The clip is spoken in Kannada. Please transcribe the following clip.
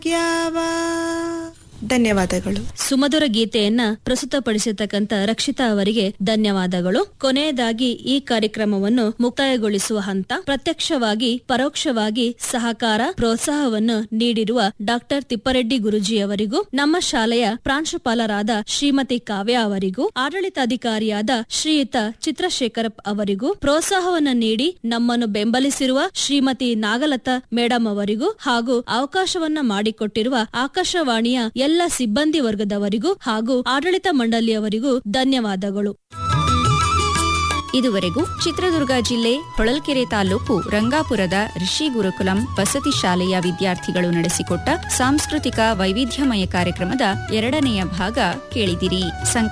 ಯಾವ ಧನ್ಯವಾದಗಳು ಸುಮಧುರ ಗೀತೆಯನ್ನ ಪ್ರಸ್ತುತಪಡಿಸಿರ್ತಕ್ಕಂಥ ರಕ್ಷಿತಾ ಅವರಿಗೆ ಧನ್ಯವಾದಗಳು ಕೊನೆಯದಾಗಿ ಈ ಕಾರ್ಯಕ್ರಮವನ್ನು ಮುಕ್ತಾಯಗೊಳಿಸುವ ಹಂತ ಪ್ರತ್ಯಕ್ಷವಾಗಿ ಪರೋಕ್ಷವಾಗಿ ಸಹಕಾರ ಪ್ರೋತ್ಸಾಹವನ್ನು ನೀಡಿರುವ ಡಾಕ್ಟರ್ ತಿಪ್ಪರೆಡ್ಡಿ ಗುರುಜಿ ಅವರಿಗೂ ನಮ್ಮ ಶಾಲೆಯ ಪ್ರಾಂಶುಪಾಲರಾದ ಶ್ರೀಮತಿ ಕಾವ್ಯ ಅವರಿಗೂ ಆಡಳಿತಾಧಿಕಾರಿಯಾದ ಶ್ರೀಯುತ ಚಿತ್ರಶೇಖರಪ್ ಅವರಿಗೂ ಪ್ರೋತ್ಸಾಹವನ್ನು ನೀಡಿ ನಮ್ಮನ್ನು ಬೆಂಬಲಿಸಿರುವ ಶ್ರೀಮತಿ ನಾಗಲತಾ ಮೇಡಂ ಅವರಿಗೂ ಹಾಗೂ ಅವಕಾಶವನ್ನ ಮಾಡಿಕೊಟ್ಟಿರುವ ಆಕಾಶವಾಣಿಯ ಎಲ್ಲ ಸಿಬ್ಬಂದಿ ವರ್ಗದವರಿಗೂ ಹಾಗೂ ಆಡಳಿತ ಮಂಡಳಿಯವರಿಗೂ ಧನ್ಯವಾದಗಳು ಇದುವರೆಗೂ ಚಿತ್ರದುರ್ಗ ಜಿಲ್ಲೆ ಹೊಳಲ್ಕೆರೆ ತಾಲೂಕು ರಂಗಾಪುರದ ಋಷಿ ಗುರುಕುಲಂ ವಸತಿ ಶಾಲೆಯ ವಿದ್ಯಾರ್ಥಿಗಳು ನಡೆಸಿಕೊಟ್ಟ ಸಾಂಸ್ಕೃತಿಕ ವೈವಿಧ್ಯಮಯ ಕಾರ್ಯಕ್ರಮದ ಎರಡನೆಯ ಭಾಗ ಕೇಳಿದಿರಿ